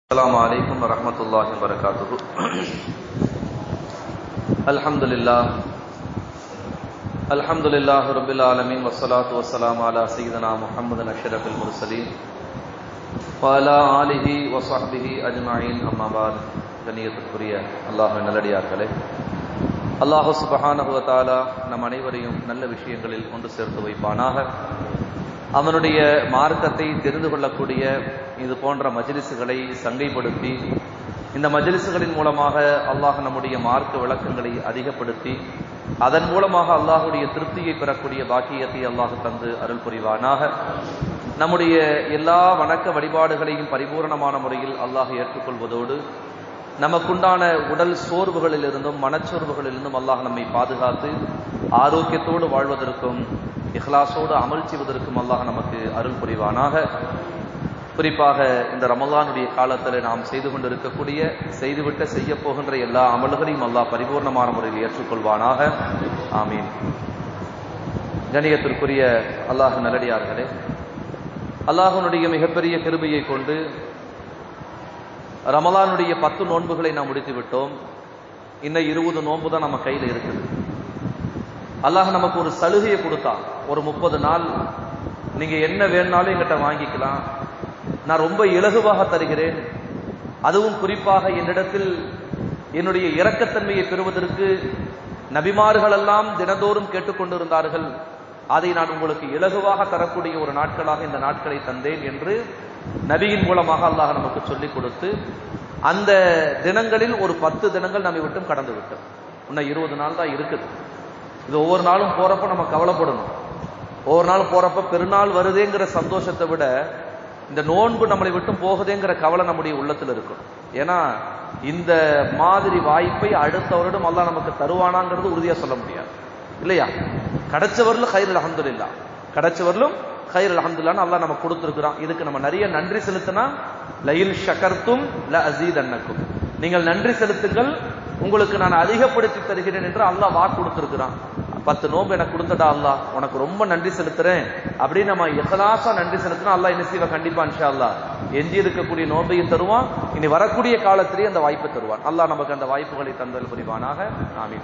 السلام عليكم ورحمة الله وبركاته الحمد لله الحمد لله رب العالمين والصلاة والسلام على سيدنا محمد أشرف المرسلين وعلى آله وصحبه أجمعين أما بعد கண்ணியத்திற்குரிய அல்லாஹ் நல்லடியார்களே அல்லாஹு சுபஹானஹு வ தஆலா நம் அனைவரையும் நல்ல விஷயங்களில் கொண்டு சேர்த்து வைப்பானாக அவனுடைய மார்க்கத்தை தெரிந்து கொள்ளக்கூடிய இது போன்ற மஜ்லிசுகளை சங்கைப்படுத்தி இந்த மஜ்லிசுகளின் மூலமாக அல்லாஹ் நம்முடைய மார்க்க விளக்கங்களை அதிகப்படுத்தி அதன் மூலமாக அல்லாஹுடைய திருப்தியை பெறக்கூடிய பாக்கியத்தை அல்லாஹ் தந்து அருள் புரிவானாக நம்முடைய எல்லா வணக்க வழிபாடுகளையும் பரிபூரணமான முறையில் அல்லாஹ் ஏற்றுக்கொள்வதோடு நமக்குண்டான உடல் சோர்வுகளிலிருந்தும் மனச்சோர்வுகளிலிருந்தும் அல்லாஹ் நம்மை பாதுகாத்து ஆரோக்கியத்தோடு வாழ்வதற்கும் இஹ்லாஸோடு அமல் செய்வதற்கும் அல்லாஹ் நமக்கு அருள் புரிவானாக குறிப்பாக இந்த ரமலானுடைய காலத்தில் நாம் செய்து கொண்டிருக்கக்கூடிய செய்துவிட்ட செய்ய போகின்ற எல்லா அமல்களையும் அல்லாஹ் பரிபூர்ணமான முறையில் ஏற்றுக்கொள்வானாக ஆமீன் கணியத்திற்குரிய அல்லாஹ் நல்லடியார்களே அல்லாஹனுடைய மிகப்பெரிய கிருபையை கொண்டு ரமலானுடைய பத்து நோன்புகளை நாம் முடித்து விட்டோம் இன்னும் இருபது நோன்பு தான் நம்ம கையில் இருக்குது அல்லாஹ் நமக்கு ஒரு சலுகையை கொடுத்தான் ஒரு முப்பது நாள் நீங்க என்ன வேணாலும் எங்கிட்ட வாங்கிக்கலாம் நான் ரொம்ப இலகுவாக தருகிறேன் அதுவும் குறிப்பாக என்னிடத்தில் என்னுடைய இரக்கத்தன்மையை பெறுவதற்கு நபிமார்கள் எல்லாம் தினந்தோறும் கேட்டுக்கொண்டிருந்தார்கள் அதை நான் உங்களுக்கு இலகுவாக தரக்கூடிய ஒரு நாட்களாக இந்த நாட்களை தந்தேன் என்று நபியின் மூலமாக அல்லாஹ் நமக்கு சொல்லிக் கொடுத்து அந்த தினங்களில் ஒரு பத்து தினங்கள் நம்மை விட்டும் கடந்து விட்டோம் இன்னும் இருபது நாள் தான் இருக்குது இது ஒவ்வொரு நாளும் போறப்ப நம்ம கவலைப்படணும் ஒவ்வொரு நாள் போறப்ப பெருநாள் வருதேங்கிற சந்தோஷத்தை விட இந்த நோன்பு நம்மளை விட்டும் போகுதேங்கிற கவலை நம்முடைய உள்ளத்தில் இருக்கும் ஏன்னா இந்த மாதிரி வாய்ப்பை அடுத்த வருடம் அல்லாஹ் நமக்கு தருவானாங்கிறது உறுதியா சொல்ல முடியாது இல்லையா கிடைச்சவர்களும் கயிறு அலமதுல்லா கிடைச்சவர்களும் கயிறு அலமதுல்லான்னு அல்லாஹ் நம்ம கொடுத்துருக்குறான் இதுக்கு நம்ம நிறைய நன்றி செலுத்தினா லயில் ஷகர்த்தும் ல அசீத் அன்னக்கும் நீங்கள் நன்றி செலுத்துங்கள் உங்களுக்கு நான் அதிகப்படுத்தி தருகிறேன் என்று அல்லாஹ் வாக்கு கொடுத்துருக்கிறான் பத்து நோம்பு எனக்கு கொடுத்தடா அல்லாஹ் உனக்கு ரொம்ப நன்றி செலுத்துறேன் அப்படின்னு நம்ம எத்தனாசா நன்றி செலுத்தினா அல்லாஹ் என்ன செய்வா கண்டிப்பா இன்ஷா அல்லா எஞ்சி இருக்கக்கூடிய நோம்பையும் தருவான் இனி வரக்கூடிய காலத்திலேயே அந்த வாய்ப்பை தருவான் அல்லாஹ் நமக்கு அந்த வாய்ப்புகளை தந்தல் புரிவானாக ஆமீன்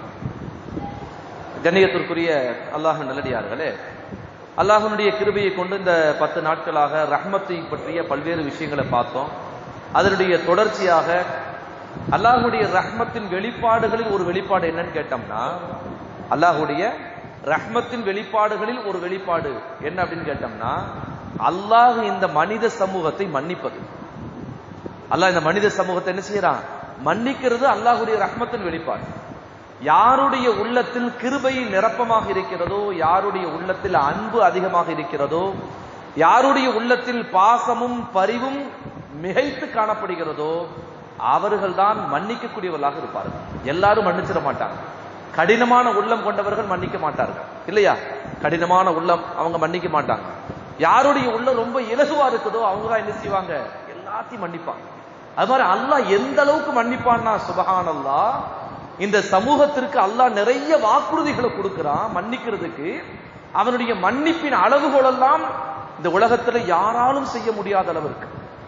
கண்ணியத்திற்குரிய அல்லாஹ் நல்லடியார்களே அல்லாஹனுடைய கிருபையை கொண்டு இந்த பத்து நாட்களாக ரஹ்மத்தை பற்றிய பல்வேறு விஷயங்களை பார்த்தோம் அதனுடைய தொடர்ச்சியாக அல்லாஹுடைய ரஹ்மத்தின் வெளிப்பாடுகளில் ஒரு வெளிப்பாடு என்னன்னு கேட்டோம்னா அல்லாஹுடைய ரஹ்மத்தின் வெளிப்பாடுகளில் ஒரு வெளிப்பாடு என்ன அப்படின்னு கேட்டோம்னா அல்லாஹ் இந்த மனித சமூகத்தை மன்னிப்பது அல்லாஹ் இந்த மனித சமூகத்தை என்ன செய்யறான் மன்னிக்கிறது அல்லாஹுடைய ரஹ்மத்தின் வெளிப்பாடு யாருடைய உள்ளத்தில் கிருபை நிரப்பமாக இருக்கிறதோ யாருடைய உள்ளத்தில் அன்பு அதிகமாக இருக்கிறதோ யாருடைய உள்ளத்தில் பாசமும் பரிவும் மிகைத்து காணப்படுகிறதோ அவர்கள் தான் மன்னிக்கக்கூடியவர்களாக இருப்பார்கள் எல்லாரும் மன்னிச்சிட மாட்டாங்க கடினமான உள்ளம் கொண்டவர்கள் மன்னிக்க மாட்டார்கள் இல்லையா கடினமான உள்ளம் அவங்க மன்னிக்க மாட்டாங்க யாருடைய உள்ளம் ரொம்ப இலகுவா இருக்குதோ அவங்க தான் என்ன செய்வாங்க எல்லாத்தையும் மன்னிப்பாங்க அது மாதிரி அல்லாஹ் எந்த அளவுக்கு மன்னிப்பான்னா சுபஹான் அல்லா இந்த சமூகத்திற்கு அல்லாஹ் நிறைய வாக்குறுதிகளை கொடுக்கிறான் மன்னிக்கிறதுக்கு அவனுடைய மன்னிப்பின் அளவுகோல் எல்லாம் இந்த உலகத்துல யாராலும் செய்ய முடியாத அளவிற்கு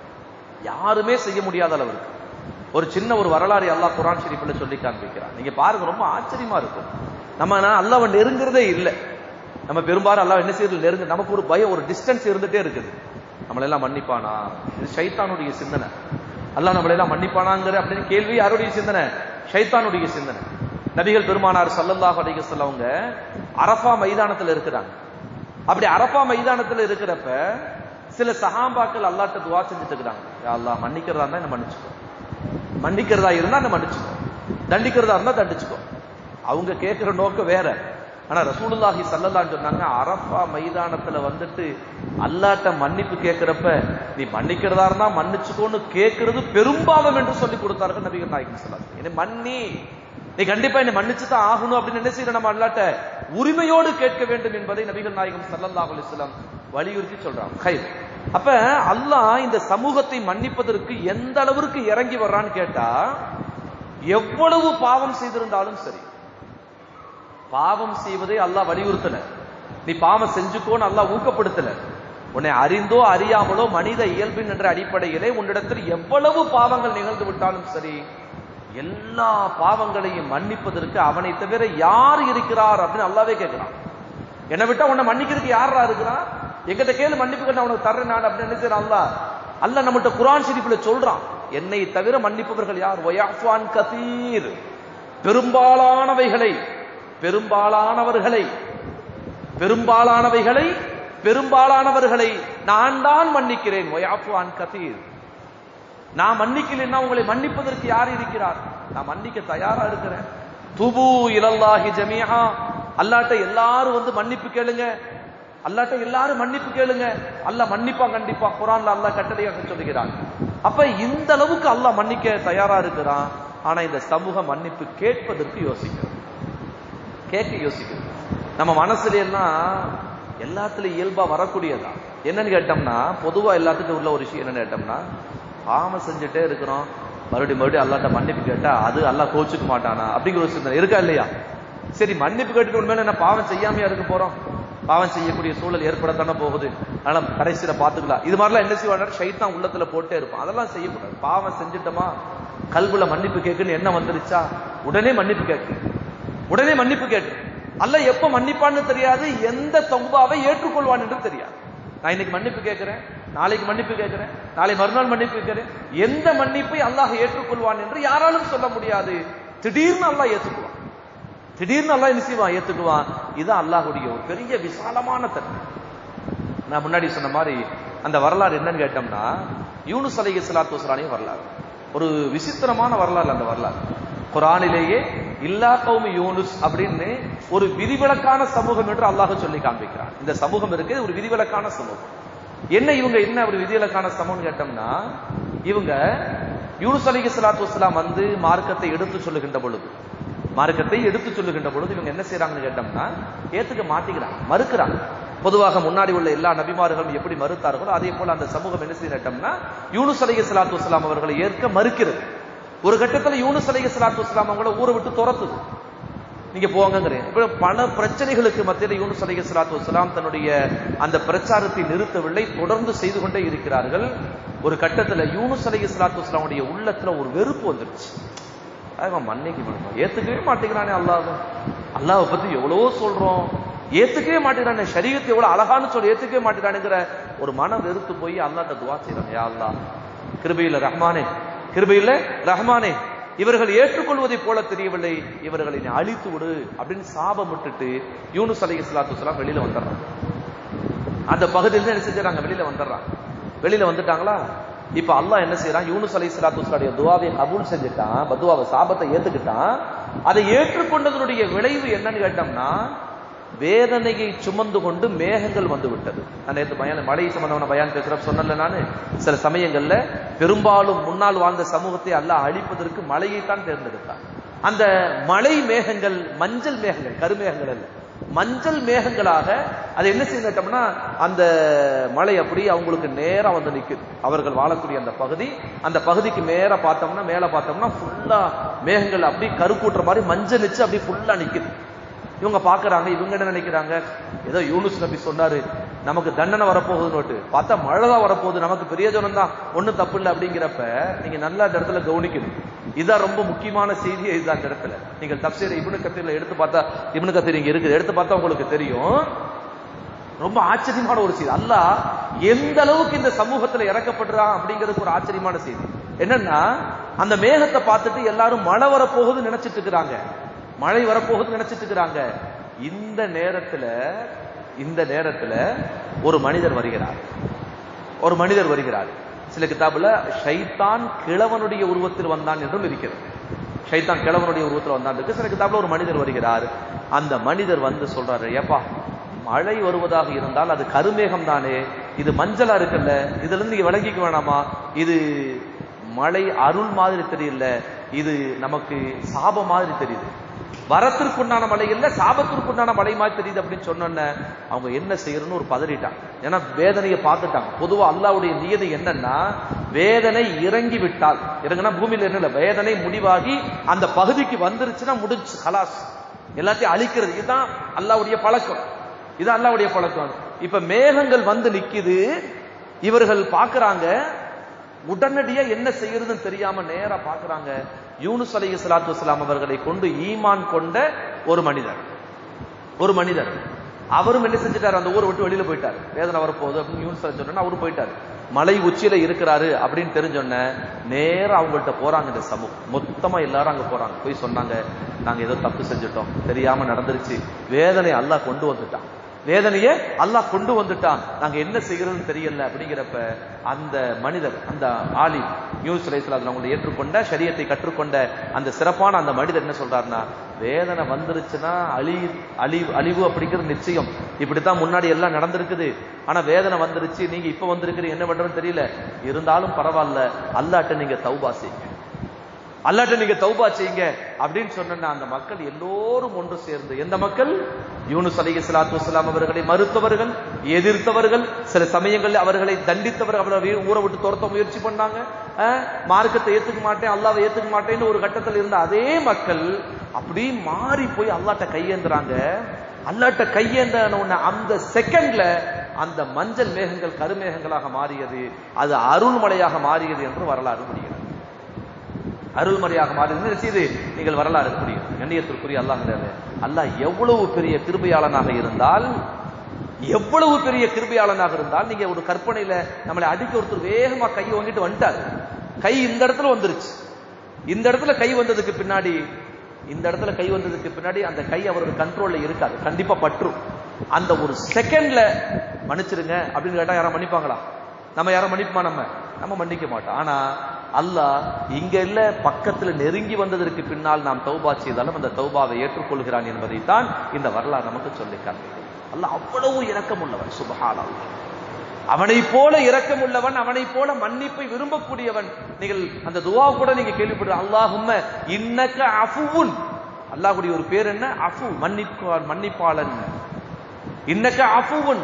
யாருமே செய்ய முடியாத அளவிற்கு ஒரு சின்ன ஒரு வரலாறு அல்லாஹ் குரான் ஷெரீஃபில் சொல்லி காண்பிக்கிறான் நீங்க பாருங்க ரொம்ப ஆச்சரியமா இருக்கும் நம்ம அல்லாஹ் நெருங்குறதே இல்லை நம்ம பெரும்பாலும் அல்லாஹ் என்ன செய்யறது நெருங்க நமக்கு ஒரு பயம் ஒரு டிஸ்டன்ஸ் இருந்துட்டே இருக்குது நம்மளெல்லாம் மன்னிப்பானா இது சைத்தானுடைய சிந்தனை அல்லாஹ் நம்மளெல்லாம் மன்னிப்பானாங்கிற அப்படின்னு கேள்வி யாருடைய சிந்தனை ஷைத்தானுடைய சிந்தனை நபிகள் பெருமானார் சல்லல்லாஹ் அலைஹி அவங்க அரஃபா மைதானத்துல இருக்கிறாங்க அப்படி அரஃபா மைதானத்துல இருக்கிறப்ப சில சஹாபாக்கள் அல்லாட்ட துவா செஞ்சுட்டு இருக்கிறாங்க அல்லாஹ் மன்னிக்கிறதா இருந்தா என்ன மன்னிச்சுக்கோ மன்னிக்கிறதா இருந்தா என்ன மன்னிச்சுக்கோ தண்டிக்கிறதா இருந்தா தண்டிச்சுக்கோ அவங்க கேட்கிற நோக்கம் வேற ஆனா ரசூலுல்லாஹி சல்லல்லான்னு சொன்னாங்க அரஃபா மைதானத்துல வந்துட்டு அல்லாட்ட மன்னிப்பு கேட்கிறப்ப நீ மன்னிக்கிறதா இருந்தா மன்னிச்சுக்கோன்னு கேட்கறது பெரும்பாவம் என்று சொல்லி கொடுத்தார்கள் நபிகள் நாயகம் சொல்லாங்க என்ன மன்னி நீ கண்டிப்பா என்னை மன்னிச்சு தான் ஆகணும் அப்படின்னு என்ன செய்யணும் நம்ம அல்லாட்ட உரிமையோடு கேட்க வேண்டும் என்பதை நபிகள் நாயகம் சல்லல்லாஹ் அலிஸ்லாம் வலியுறுத்தி சொல்றாங்க கை அப்ப அல்லாஹ் இந்த சமூகத்தை மன்னிப்பதற்கு எந்த அளவிற்கு இறங்கி வர்றான்னு கேட்டா எவ்வளவு பாவம் செய்திருந்தாலும் சரி பாவம் செய்வதை அல்லாஹ் வலியுறுத்தல நீ பாவம் செஞ்சுக்கோன்னு அல்லாஹ் ஊக்கப்படுத்தல உன்னை அறிந்தோ அறியாமலோ மனித இயல்பின் என்ற அடிப்படையிலே உன்னிடத்தில் எவ்வளவு பாவங்கள் நிகழ்ந்து விட்டாலும் சரி எல்லா பாவங்களையும் மன்னிப்பதற்கு அவனை தவிர யார் இருக்கிறார் அப்படின்னு அல்லாவே கேட்கிறான் என்னை விட்டா உன்னை மன்னிக்கிறதுக்கு யாரா இருக்கிறான் எங்கிட்ட கேளு மன்னிப்பு கேட்டு அவனுக்கு தர்றேன் நான் அப்படின்னு நினைச்சேன் அல்லா அல்ல நம்மகிட்ட குரான் ஷெரீஃப்ல சொல்றான் என்னை தவிர மன்னிப்பவர்கள் யார் ஒயாஃபான் கதீர் பெரும்பாலானவைகளை பெரும்பாலானவர்களை பெரும்பாலானவைகளை பெரும்பாலானவர்களை நான் தான் மன்னிக்கிறேன் ஒயாஃபான் கதீர் நான் மன்னிக்கலைன்னா உங்களை மன்னிப்பதற்கு யார் இருக்கிறார் நான் மன்னிக்க தயாரா இருக்கிறேன் துபு இலல்லாஹி ஜமீஹா அல்லாட்ட எல்லாரும் வந்து மன்னிப்பு கேளுங்க அல்லாட்ட எல்லாரும் மன்னிப்பு கேளுங்க அல்லாஹ் மன்னிப்பான் கண்டிப்பா குரான்ல அல்லாஹ் கட்டளையாக சொல்லுகிறான் அப்ப இந்த அளவுக்கு அல்லாஹ் மன்னிக்க தயாரா இருக்கிறான் ஆனா இந்த சமூக மன்னிப்பு கேட்பதற்கு யோசிக்கிறது கேட்க யோசிக்கிறது நம்ம மனசுல எல்லாம் எல்லாத்துலயும் இயல்பா வரக்கூடியதான் என்னன்னு கேட்டோம்னா பொதுவா எல்லாத்துக்கும் உள்ள ஒரு விஷயம் என்னன்னு கேட்டோம்னா பாவம் செஞ்சுட்டே இருக்கிறோம் மறுபடியும் மறுபடியும் அல்லாட்ட மன்னிப்பு கேட்டா அது அல்லாஹ் கோச்சுக்க மாட்டானா அப்படிங்கிற ஒரு சிந்தனை இருக்கா இல்லையா சரி மன்னிப்பு கேட்டுட்டு உண்மையில என்ன பாவம் செய்யாமையா இருக்க போறோம் பாவம் செய்யக்கூடிய சூழல் ஏற்படத்தானே போகுது அதனால கடைசியில பாத்துக்கலாம் இது மாதிரிலாம் என்ன செய்வாங்க ஷைத்தான் உள்ளத்துல போட்டே இருப்பான் அதெல்லாம் செய்யக்கூடாது பாவம் செஞ்சுட்டோமா கல்வில மன்னிப்பு கேட்குன்னு என்ன வந்துருச்சா உடனே மன்னிப்பு கேட்கு உடனே மன்னிப்பு கேட்டு அல்ல எப்ப மன்னிப்பான்னு தெரியாது எந்த தொகுபாவை ஏற்றுக்கொள்வான் என்று தெரியாது நான் இன்னைக்கு மன்னிப்பு கேட்கிறேன் நாளைக்கு மன்னிப்பு கேட்கிறேன் நாளை மறுநாள் மன்னிப்பு கேட்கிறேன் எந்த மன்னிப்பை அல்லாஹ் ஏற்றுக்கொள்வான் என்று யாராலும் சொல்ல முடியாது திடீர்னு அல்லாஹ் ஏற்றுக்குவான் திடீர்னு அல்லாஹ் என்ன செய்வான் ஏத்துக்குவான் இது அல்லாஹுடைய ஒரு பெரிய விசாலமான தன்மை நான் முன்னாடி சொன்ன மாதிரி அந்த வரலாறு என்னன்னு கேட்டோம்னா யூனுஸ் அலைஹி ஸலாத்து வஸலாமின் வரலாறு ஒரு விசித்திரமான வரலாறு அந்த வரலாறு குரானிலேயே இல்லா கௌமி யூனுஸ் அப்படின்னு ஒரு விதிவிலக்கான சமூகம் என்று அல்லாஹ் சொல்லி காண்பிக்கிறான் இந்த சமூகம் இருக்கு ஒரு விதிவிலக்கான சமூகம் என்ன இவங்க என்ன ஒரு விதிவிலக்கான சமூகம் கேட்டோம்னா இவங்க யூனுஸ் அலைஹி ஸலாத்து வஸலாம் வந்து மார்க்கத்தை எடுத்து சொல்லுகின்ற பொழுது மார்க்கத்தை எடுத்து சொல்லுகின்ற பொழுது இவங்க என்ன செய்யறாங்கன்னு கேட்டோம்னா ஏத்துக்க மாட்டிக்கிறாங்க மறுக்கிறாங்க பொதுவாக முன்னாடி உள்ள எல்லா நபிமார்களும் எப்படி மறுத்தார்களோ அதே போல அந்த சமூகம் என்ன செய்யட்டோம்னா யூனுஸ் அலைஹி ஸலாத்து வஸலாம் அவர்களை ஏற்க மறுக்கிறது ஒரு கட்டத்துல யூனுஸ் அலைஹி ஸலாத்து வஸலாம் அவங்கள ஊரை விட்டு துரத்துது நீங்க போங்கங்கிறேன் இப்ப பல பிரச்சனைகளுக்கு மத்தியில் யூனுஸ் அலைஹி ஸலாத்து வஸலாம் தன்னுடைய அந்த பிரச்சாரத்தை நிறுத்தவில்லை தொடர்ந்து செய்து கொண்டே இருக்கிறார்கள் ஒரு கட்டத்துல யூனுஸ் அலைஹி ஸலாத்து வஸலாமுடைய உள்ளத்துல ஒரு வெறுப்பு வந்துருச்சு அவன் மன்னிக்க மாட்டான் ஏத்துக்கவே மாட்டேங்கிறானே அல்லாஹ் அல்லாஹ் பத்தி எவ்வளவோ சொல்றோம் ஏத்துக்கவே மாட்டேங்கிறானே சரீரத்தை எவ்வளவு அழகான்னு சொல்லி ஏத்துக்கவே மாட்டேங்கிறானுங்கிற ஒரு மன வெறுத்து போய் அல்லாட்ட துவா செய்யறான் யா அல்லாஹ் கிருபையில ரஹ்மானே கிருபையில ரஹ்மானே இவர்கள் ஏற்றுக்கொள்வதை போல தெரியவில்லை இவர்களை நீ அழித்து விடு அப்படின்னு சாபம் விட்டுட்டு யூனுஸ் அலைஹி ஸலாத்து வஸலாம் வெளியில வந்துடுறான் அந்த பகுதியில என்ன செஞ்சாங்க வெளியில வந்துடுறான் வெளியில வந்துட்டாங்களா இப்ப அல்லாஹ் என்ன செய்யறான் யூனுஸ் அலைஹி ஸலாத்து வஸலாமுடைய துஆவை கபூல் செஞ்சுட்டான் பதுவாவை சாபத்தை ஏத்துக்கிட்டான் அதை ஏற்றுக்கொண்டதனுடைய விளைவு என்னன்னு கேட்டோம்னா வேதனையை சுமந்து கொண்டு மேகங்கள் வந்து விட்டது நான் நேற்று பயான் மழை சம்பந்தமான பயான் பேசுறப்ப சொன்னல நானு சில சமயங்கள்ல பெரும்பாலும் முன்னால் வாழ்ந்த சமூகத்தை அல்லாஹ் அழிப்பதற்கு மழையைத்தான் தேர்ந்தெடுத்தான் அந்த மழை மேகங்கள் மஞ்சள் மேகங்கள் கருமேகங்கள் அல்ல மஞ்சள் மேகங்களாக அது என்ன செய்யட்டோம்னா அந்த மலை அப்படி அவங்களுக்கு நேரா வந்து நிக்குது அவர்கள் வாழக்கூடிய அந்த பகுதி அந்த பகுதிக்கு மேல பார்த்தோம்னா மேல பார்த்தோம்னா ஃபுல்லா மேகங்கள் அப்படி கருக்கூட்டுற மாதிரி மஞ்சள் நிச்சு அப்படி ஃபுல்லா நிக்குது இவங்க பாக்குறாங்க இவங்க என்ன நினைக்கிறாங்க ஏதோ யூனுஸ் நபி சொன்னாரு நமக்கு தண்டனை வரப்போகுதுன்னு பார்த்தா மழை தான் வரப்போகுது நமக்கு பிரயோஜனம் தான் ஒண்ணும் தப்பு இல்லை அப்படிங்கிறப்ப நீங்க நல்லா அந்த இடத்துல கவனிக்கணும் இதான் ரொம்ப முக்கியமான செய்தி இதுதான் அந்த இடத்துல நீங்கள் தப்சீர் இப்னு கத்தீர்ல எடுத்து பார்த்தா இப்னு கத்தீர் இங்க இருக்குது எடுத்து பார்த்தா உங்களுக்கு தெரியும் ரொம்ப ஆச்சரியமான ஒரு செய்தி அல்லாஹ் எந்த அளவுக்கு இந்த சமூகத்துல இறக்கப்படுறான் அப்படிங்கிறதுக்கு ஒரு ஆச்சரியமான செய்தி என்னன்னா அந்த மேகத்தை பார்த்துட்டு எல்லாரும் மழை வரப்போகுதுன்னு நினைச்சிட்டு இருக்கிறாங்க மழை வரப்போகுதுன்னு நினைச்சிட்டு இருக்கிறாங்க இந்த நேரத்துல இந்த நேரத்துல ஒரு மனிதர் வருகிறார் ஒரு மனிதர் வருகிறார் சில கிதாபுல ஷைத்தான் கிழவனுடைய உருவத்தில் வந்தான் என்றும் இருக்கிறது ஷைத்தான் கிழவனுடைய உருவத்தில் வந்தான் இருக்கு சில கிதாபுல ஒரு மனிதர் வருகிறார் அந்த மனிதர் வந்து சொல்றாரு ஏப்பா மழை வருவதாக இருந்தால் அது கருமேகம் தானே இது மஞ்சளா இருக்குல்ல இதுல இருந்து நீங்க விளங்கிக்க வேணாமா இது மழை அருள் மாதிரி தெரியல இது நமக்கு சாபம் மாதிரி தெரியுது வரத்திற்குண்டான மழை இல்ல சாபத்திற்குண்டான மழை மாதிரி தெரியுது அப்படின்னு சொன்னோன்ன அவங்க என்ன செய்யறன்னு ஒரு பதறிட்டாங்க ஏன்னா வேதனையை பார்த்துட்டாங்க பொதுவா அல்லாவுடைய நியதி என்னன்னா வேதனை இறங்கி விட்டால் இறங்கினா பூமியில என்ன இல்ல வேதனை முடிவாகி அந்த பகுதிக்கு வந்துருச்சுன்னா முடிஞ்சு கலாஸ் எல்லாத்தையும் அழிக்கிறது இதுதான் அல்லாவுடைய பழக்கம் இது அல்லாவுடைய பழக்கம் இப்ப மேகங்கள் வந்து நிக்குது இவர்கள் பாக்குறாங்க உடனடியா என்ன செய்யறதுன்னு தெரியாம நேரா பாக்குறாங்க யூனுஸ் அலி சலாத்து வஸ்லாம் அவர்களை கொண்டு ஈமான் கொண்ட ஒரு மனிதர் ஒரு மனிதர் அவரும் என்ன செஞ்சுட்டாரு அந்த ஊரை விட்டு வெளியில போயிட்டாரு வேதனை வரப்போகுது அப்படின்னு யூனுஸ் அலி சொன்னா அவரு போயிட்டாரு மலை உச்சியில இருக்கிறாரு அப்படின்னு தெரிஞ்சோன்ன நேரா அவங்கள்ட்ட போறாங்க இந்த சமூகம் மொத்தமா எல்லாரும் அங்க போறாங்க போய் சொன்னாங்க நாங்க ஏதோ தப்பு செஞ்சுட்டோம் தெரியாம நடந்துருச்சு வேதனை அல்லாஹ் கொண்டு வந்துட்டான் வேதனையே அல்லாஹ் கொண்டு வந்துட்டான் நாங்க என்ன செய்யறதுன்னு தெரியல அப்படிங்கிறப்ப அந்த மனிதர் அந்த ஆலி நியூஸ் ரைஸ்ல அவங்களை ஏற்றுக்கொண்ட சரியத்தை கற்றுக்கொண்ட அந்த சிறப்பான அந்த மனிதர் என்ன சொல்றாருன்னா வேதனை வந்துருச்சுன்னா அழி அழிவு அழிவு அப்படிங்கிறது நிச்சயம் இப்படித்தான் முன்னாடி எல்லாம் நடந்திருக்குது ஆனா வேதனை வந்துருச்சு நீங்க இப்ப வந்திருக்கிறீங்க என்ன பண்றதுன்னு தெரியல இருந்தாலும் பரவாயில்ல அல்லாட்ட நீங்க தௌபா செய்யுங்க அல்லாட்ட நீங்க தௌபா செய்யுங்க அப்படின்னு சொன்னா அந்த மக்கள் எல்லோரும் ஒன்று சேர்ந்து எந்த மக்கள் யூனுஸ் அலி சலாத்து வலாம் அவர்களை மறுத்தவர்கள் எதிர்த்தவர்கள் சில சமயங்களில் அவர்களை தண்டித்தவர்கள் அவர்களை ஊரை விட்டு துரத்த முயற்சி பண்ணாங்க அஹ், மார்க்கத்தை ஏத்துக்க மாட்டேன் அல்லாவை ஏத்துக்க மாட்டேன்னு ஒரு கட்டத்தில் இருந்த அதே மக்கள் அப்படி மாறி போய் அல்லாட்ட கையேந்துறாங்க அல்லாட்ட கையேந்தின உடனே அந்த செகண்ட்ல அந்த மஞ்சள் மேகங்கள் கருமேகங்களாக மாறியது அது அருள்மலையாக மாறியது என்று வரலாறு முடிகிறது அருள்மறையாக மாறுகிறது செய்து நீங்கள் வரலாறு முடியும் கண்ணியத்திற்குரிய அல்லாஹ் அல்லாஹ் எவ்வளவு பெரிய கிருபையாளனாக இருந்தால் எவ்வளவு பெரிய கிருபையாளனாக இருந்தால் நீங்க ஒரு கற்பனையில நம்மளை அடிக்க ஒருத்தர் வேகமா கையை வாங்கிட்டு வந்துட்டாரு கை இந்த இடத்துல வந்துருச்சு இந்த இடத்துல கை வந்ததுக்கு பின்னாடி இந்த இடத்துல கை வந்ததுக்கு பின்னாடி அந்த கை அவரோட கண்ட்ரோல்ல இருக்காது கண்டிப்பா பற்றும் அந்த ஒரு செகண்ட்ல மன்னிச்சிருங்க அப்படின்னு கேட்டா யாரும் மன்னிப்பாங்களா நம்ம யாரும் மன்னிப்போமா நம்ம நம்ம மன்னிக்க மாட்டோம் ஆனா அல்லாஹ் இங்க இல்ல பக்கத்துல நெருங்கி வந்ததற்கு பின்னால் நாம் தௌபா செய்தாலும் அந்த தௌபாவை ஏற்றுக்கொள்கிறான் என்பதைத்தான் இந்த வரலாறு நமக்கு சொல்லி காண்பிக்கிறது அல்லாஹ் அவ்வளவு இரக்கம் உள்ளவன் சுபஹான் அவனை போல இரக்கம் உள்ளவன் அவனை போல மன்னிப்பை விரும்பக்கூடியவன் நீங்கள் அந்த துவா கூட நீங்க கேள்விப்படுற அல்லாஹும்ம இன்னக்க அஃபுவுன் அல்லாஹ்வுடைய ஒரு பேர் என்ன அஃபு மன்னிப்பான் மன்னிப்பாளன் இன்னக்க அஃபுவுன்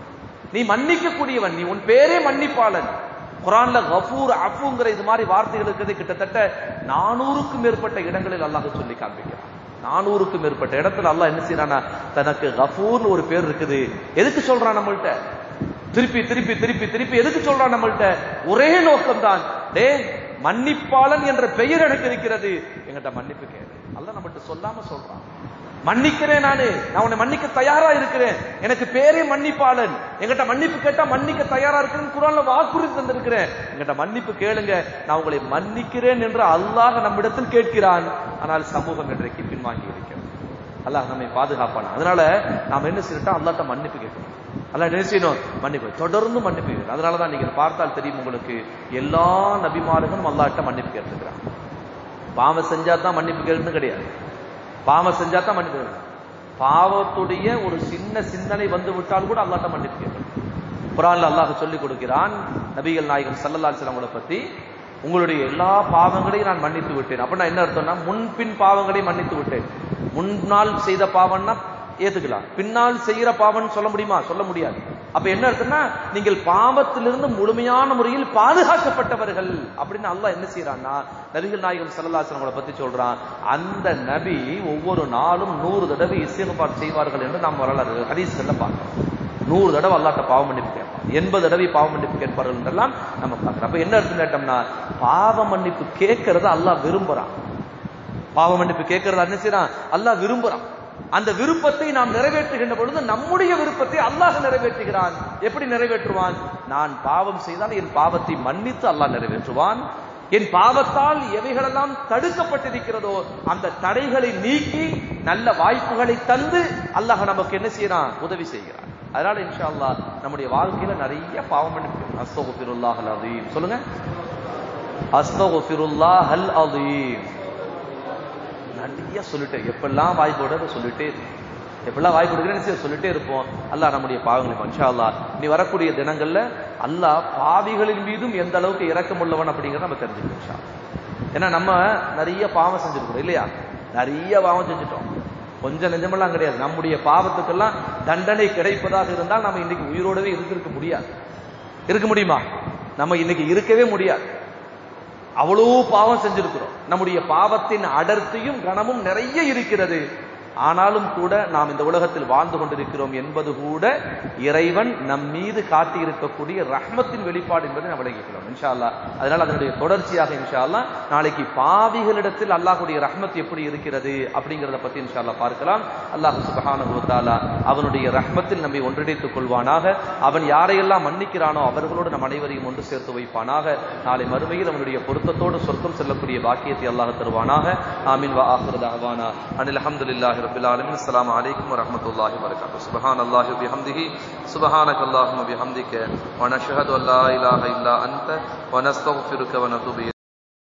நீ மன்னிக்க கூடியவன் நீ உன் பேரே மன்னிப்பாளன் குரான்ல கஃபூர் அஃபுங்கிற இது மாதிரி வார்த்தைகள் இருக்கிறது கிட்டத்தட்ட நானூறுக்கும் மேற்பட்ட இடங்களில் அல்லாஹ் சொல்லி காண்பிக்கிறான் நானூறுக்கும் மேற்பட்ட இடத்துல அல்லாஹ் என்ன செய்யறானா தனக்கு கஃபூர்னு ஒரு பேர் இருக்குது எதுக்கு சொல்றான் நம்மள்ட்ட திருப்பி திருப்பி திருப்பி திருப்பி எதுக்கு சொல்றான் நம்மள்ட்ட ஒரே நோக்கம் தான் டே மன்னிப்பாளன் என்ற பெயர் எனக்கு இருக்கிறது எங்கிட்ட மன்னிப்பு கேளு அல்லாஹ் நம்மகிட்ட சொல்லாம சொல்றான் மன்னிக்கிறேன் நானு நான் உன்னை மன்னிக்க தயாரா இருக்கிறேன் எனக்கு பேரே மன்னிப்பாளன் எங்கிட்ட மன்னிப்பு கேட்டா மன்னிக்க தயாரா இருக்கிறேன் குரான்ல வாக்குறுதி தந்திருக்கிறேன் எங்கிட்ட மன்னிப்பு கேளுங்க நான் உங்களை மன்னிக்கிறேன் என்று அல்லாஹ் நம்மிடத்தில் கேட்கிறான் ஆனால் சமூகம் இன்றைக்கு பின்வாங்கி இருக்கிறது அல்லாஹ் நம்மை பாதுகாப்பான அதனால நாம என்ன செய்யட்டோம் அல்லாட்ட மன்னிப்பு கேட்கணும் அல்லாஹ் என்ன செய்யணும் மன்னிப்பு தொடர்ந்து மன்னிப்பு கேட்கணும் அதனாலதான் நீங்கள் பார்த்தால் தெரியும் உங்களுக்கு எல்லா நபிமார்களும் அல்லாட்ட மன்னிப்பு கேட்டிருக்கிறான் பாவம் செஞ்சா தான் மன்னிப்பு கேட்கணும் கிடையாது பாவம் செஞ்சா தான் மன்னிப்பு கேட்கணும் பாவத்துடைய ஒரு சின்ன சிந்தனை வந்து விட்டால் கூட அல்லாட்ட மன்னிப்பு கேட்கணும் குரான்ல அல்லாஹ் சொல்லி கொடுக்கிறான் நபிகள் நாயகம் சல்லல்லா அவங்களை பத்தி உங்களுடைய எல்லா பாவங்களையும் நான் மன்னித்து விட்டேன் அப்படின்னா என்ன அர்த்தம்னா முன்பின் பாவங்களையும் மன்னித்து விட்டேன் முன்னால் செய்த பாவம்னா ஏத்துக்கலாம் பின்னால் செய்யற பாவம்னு சொல்ல முடியுமா சொல்ல முடியாது அப்ப என்ன அர்த்தம்னா நீங்கள் பாவத்திலிருந்து முழுமையான முறையில் பாதுகாக்கப்பட்டவர்கள் அப்படின்னு அல்லாஹ் என்ன செய்யறான்னா நபிகள் நாயகம் சல்லல்லாசனங்களை பத்தி சொல்றான் அந்த நபி ஒவ்வொரு நாளும் நூறு தடவை இசையப்பாடு செய்வார்கள் என்று நாம் வரலாறு ஹதீஸ்கள்ல பார்க்கிறோம் நூறு தடவை அல்லாட்ட பாவ மன்னிப்பு கேட்பான் எண்பது தடவை பாவ மன்னிப்பு கேட்பார்கள் என்றெல்லாம் நம்ம பார்க்கிறோம் அப்ப என்ன அர்த்தம் கேட்டோம்னா பாவ மன்னிப்பு கேட்கறத அல்லாஹ் விரும்புறான் பாவ மன்னிப்பு கேட்கறத என்ன செய்யறான் அல்லாஹ் விரும்புறான் அந்த விருப்பத்தை நாம் நிறைவேற்றுகின்ற பொழுது நம்முடைய விருப்பத்தை அல்லாஹ் நிறைவேற்றுகிறான் எப்படி நிறைவேற்றுவான் நான் பாவம் செய்தால் என் பாவத்தை மன்னித்து அல்லாஹ் நிறைவேற்றுவான் என் பாவத்தால் எவைகளெல்லாம் தடுக்கப்பட்டிருக்கிறதோ அந்த தடைகளை நீக்கி நல்ல வாய்ப்புகளை தந்து அல்லாஹ் நமக்கு என்ன செய்யறான் உதவி செய்கிறான் அதனால இன்ஷா அல்லாஹ் நம்முடைய வாழ்க்கையில நிறைய பாவம் மன்னிப்பு அஸ்தகுஃபிருல்லாஹ் அல் அதீம் சொல்லுங்க அஸ்தகுஃபிருல்லாஹ் அல் அதீம் நிறைய சொல்லிட்டேன் எப்பெல்லாம் வாய்ப்பு விட சொல்லிட்டே இருப்போம் எப்பெல்லாம் வாய்ப்பு கொடுக்குறேன்னு சொல்லிட்டே இருப்போம் அல்லாஹ் நம்முடைய பாவங்களை மனுஷா அல்லாஹ் நீ வரக்கூடிய தினங்கள்ல அல்லாஹ் பாவிகளின் மீதும் எந்த அளவுக்கு இரக்கம் உள்ளவன் அப்படிங்கிறத நம்ம தெரிஞ்சுக்கணும் இன்ஷா அல்லாஹ். ஏன்னா நம்ம நிறைய பாவம் செஞ்சிருக்கிறோம் இல்லையா நிறைய பாவம் செஞ்சுட்டோம் கொஞ்சம் நிஜமெல்லாம் கிடையாது நம்முடைய பாவத்துக்கெல்லாம் தண்டனை கிடைப்பதாக இருந்தால் நம்ம இன்னைக்கு உயிரோடவே இருந்திருக்க முடியாது இருக்க முடியுமா நம்ம இன்னைக்கு இருக்கவே முடியாது அவ்வளவு பாவம் செஞ்சிருக்கிறோம் நம்முடைய பாவத்தின் அடர்த்தியும் கனமும் நிறைய இருக்கிறது ஆனாலும் கூட நாம் இந்த உலகத்தில் வாழ்ந்து கொண்டிருக்கிறோம் என்பது கூட இறைவன் நம் மீது காட்டி இருக்கக்கூடிய ரஹ்மத்தின் வெளிப்பாடு என்பதை நாம் விளங்கிக்கிறோம் இன்ஷா அல்லாஹ் அதனால் அதனுடைய தொடர்ச்சியாக இன்ஷா அல்லாஹ் நாளைக்கு பாவிகளிடத்தில் அல்லாஹ்வுடைய ரஹ்மத் எப்படி இருக்கிறது அப்படிங்கிறத பத்தி இன்ஷா அல்லாஹ் பார்க்கலாம் அல்லாஹ் சுபஹானஹு வ தஆலா அவனுடைய ரஹ்மத்தில் நம்மை ஒன்றிணைத்துக் கொள்வானாக அவன் யாரையெல்லாம் மன்னிக்கிறானோ அவர்களோடு நம் அனைவரையும் ஒன்று சேர்த்து வைப்பானாக நாளை மறுமையில் அவனுடைய பொருத்தத்தோடு சொர்க்கம் செல்லக்கூடிய பாக்கியத்தை அல்லாஹ் தருவானாக ஆமீன் வா ஆஹிரு தஅவானா அனில் அல்ஹம்துலில்லாஹி ரப்பில் ஆலமீன் அஸ்ஸலாமு அலைக்கும் வரஹ்மத்துல்லாஹி வபரகாத்துஹு சுப்ஹானல்லாஹி வபிஹம்திஹி சுப்ஹானக அல்லாஹும்ம பிஹம்திக வ நஷ்ஹது அன் லா இலாஹா இல்லா அன்த வ நஸ்தக்ஃபிருக வ நதுபு